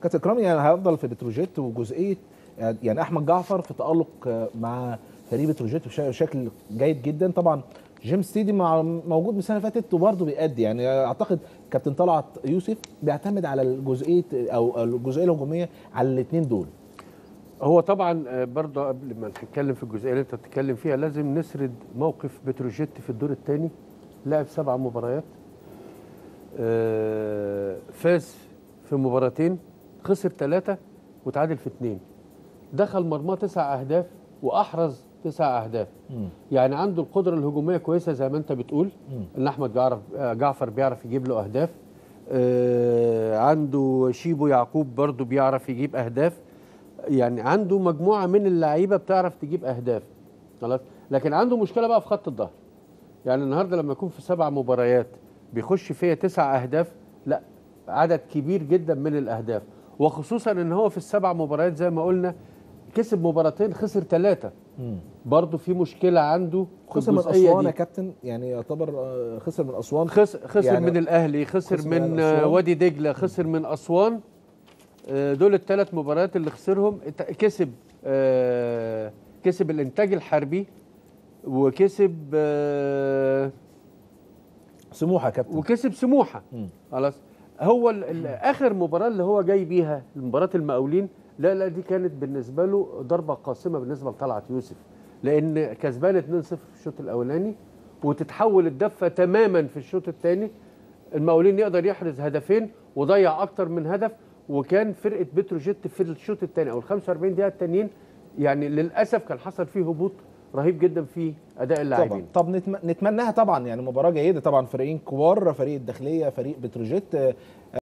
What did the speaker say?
كابتن اكرامي يعني هيفضل في بتروجيت وجزئيه يعني احمد جعفر في تالق مع فريق بتروجيت بشكل جيد جدا طبعا جيمس ستيدي مع موجود من السنه اللي فاتت وبرضه بيأدي يعني اعتقد كابتن طلعت يوسف بيعتمد على الجزئيه او الجزئيه الهجوميه على الاثنين دول هو طبعا برضه قبل ما نتكلم في الجزئيه اللي انت بتتكلم فيها لازم نسرد موقف بتروجيت في الدور الثاني لعب سبع مباريات فاز في مباراتين خسر ثلاثه وتعادل في اثنين دخل مرماه تسع اهداف واحرز تسع اهداف مم. يعني عنده القدره الهجوميه كويسه زي ما انت بتقول مم. ان احمد جعفر جعفر بيعرف يجيب له اهداف آه عنده شيبو يعقوب برضه بيعرف يجيب اهداف يعني عنده مجموعه من اللعيبه بتعرف تجيب اهداف خلاص لكن عنده مشكله بقى في خط الظهر يعني النهارده لما يكون في سبع مباريات بيخش فيها تسع اهداف لا عدد كبير جدا من الاهداف وخصوصا ان هو في السبع مباريات زي ما قلنا كسب مباراتين خسر ثلاثه برضه في مشكله عنده خسر من اسوان يا كابتن يعني يعتبر خسر من اسوان خسر, خسر يعني من الاهلي خسر, خسر من, من وادي دجله خسر من اسوان دول الثلاث مباريات اللي خسرهم كسب كسب الانتاج الحربي وكسب سموحه كابتن وكسب سموحه خلاص هو اخر مباراه اللي هو جاي بيها مباراه المقاولين لا لا دي كانت بالنسبه له ضربه قاسمه بالنسبه لطلعت يوسف لان كسبان 2-0 في الشوط الاولاني وتتحول الدفه تماما في الشوط الثاني المقاولين يقدر يحرز هدفين وضيع اكتر من هدف وكان فرقه بتروجيت في الشوط الثاني او ال 45 دقيقه التانيين يعني للاسف كان حصل فيه هبوط رهيب جدا في اداء اللاعبين طب نتمناها طبعا يعني مباراه جيده طبعا فريقين كبار فريق الداخليه فريق بتروجيت